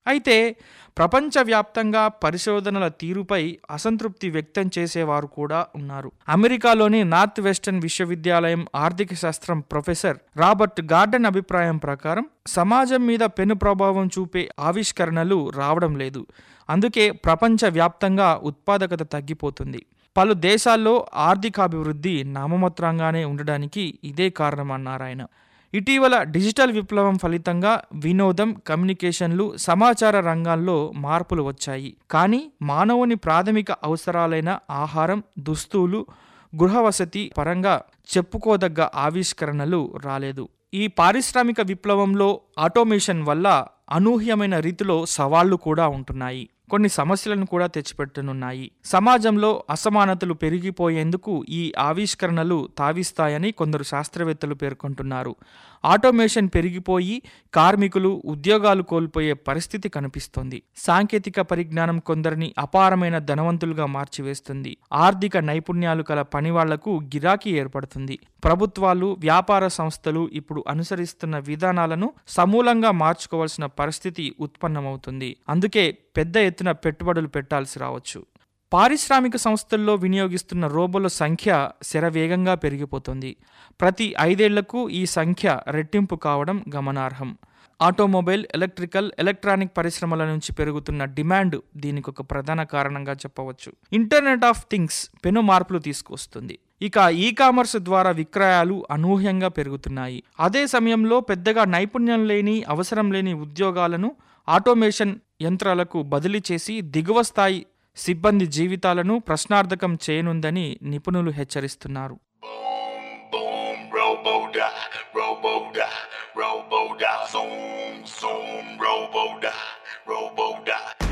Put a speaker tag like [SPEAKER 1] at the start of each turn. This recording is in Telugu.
[SPEAKER 1] అయితే ప్రపంచవ్యాప్తంగా పరిశోధనల తీరుపై అసంతృప్తి వ్యక్తం చేసేవారు కూడా ఉన్నారు అమెరికాలోని నార్త్ వెస్టర్న్ విశ్వవిద్యాలయం ఆర్థిక శాస్త్రం ప్రొఫెసర్ రాబర్ట్ గార్డెన్ అభిప్రాయం ప్రకారం సమాజం మీద పెను ప్రభావం చూపే ఆవిష్కరణలు రావడం లేదు అందుకే ప్రపంచవ్యాప్తంగా ఉత్పాదకత తగ్గిపోతుంది పలు దేశాల్లో ఆర్థికాభివృద్ధి నామమాత్రంగానే ఉండడానికి ఇదే కారణమన్నారు ఆయన ఇటీవల డిజిటల్ విప్లవం ఫలితంగా వినోదం కమ్యూనికేషన్లు సమాచార రంగాల్లో మార్పులు వచ్చాయి కానీ మానవుని ప్రాథమిక అవసరాలైన ఆహారం దుస్తులు గృహవసతి పరంగా చెప్పుకోదగ్గ ఆవిష్కరణలు రాలేదు ఈ పారిశ్రామిక విప్లవంలో ఆటోమేషన్ వల్ల అనూహ్యమైన రీతిలో సవాళ్లు కూడా ఉంటున్నాయి కొన్ని సమస్యలను కూడా తెచ్చిపెట్టనున్నాయి సమాజంలో అసమానతలు పెరిగిపోయేందుకు ఈ ఆవిష్కరణలు తావిస్తాయని కొందరు శాస్త్రవేత్తలు పేర్కొంటున్నారు ఆటోమేషన్ పెరిగిపోయి కార్మికులు ఉద్యోగాలు కోల్పోయే పరిస్థితి కనిపిస్తోంది సాంకేతిక పరిజ్ఞానం కొందరిని అపారమైన ధనవంతులుగా మార్చివేస్తుంది ఆర్థిక నైపుణ్యాలు కల పనివాళ్లకు గిరాకీ ఏర్పడుతుంది ప్రభుత్వాలు వ్యాపార సంస్థలు ఇప్పుడు అనుసరిస్తున్న విధానాలను సమూలంగా మార్చుకోవాల్సిన పరిస్థితి ఉత్పన్నమవుతుంది అందుకే పెద్ద ఎత్తున పెట్టుబడులు పెట్టాల్సి రావచ్చు పారిశ్రామిక సంస్థల్లో వినియోగిస్తున్న రోబోల సంఖ్య శరవేగంగా పెరిగిపోతుంది ప్రతి ఐదేళ్లకు ఈ సంఖ్య రెట్టింపు కావడం గమనార్హం ఆటోమొబైల్ ఎలక్ట్రికల్ ఎలక్ట్రానిక్ పరిశ్రమల నుంచి పెరుగుతున్న డిమాండ్ దీనికి ఒక ప్రధాన కారణంగా చెప్పవచ్చు ఇంటర్నెట్ ఆఫ్ థింగ్స్ పెను మార్పులు తీసుకొస్తుంది ఇక ఈ కామర్స్ ద్వారా విక్రయాలు అనూహ్యంగా పెరుగుతున్నాయి అదే సమయంలో పెద్దగా నైపుణ్యం లేని అవసరం లేని ఉద్యోగాలను ఆటోమేషన్ యంత్రాలకు బదిలీ చేసి దిగువ స్థాయి సిబ్బంది జీవితాలను ప్రశ్నార్థకం చేయనుందని నిపుణులు హెచ్చరిస్తున్నారు
[SPEAKER 2] Boom, robo-da, robo-da, robo-da, zoom, zoom, robo-da, robo-da.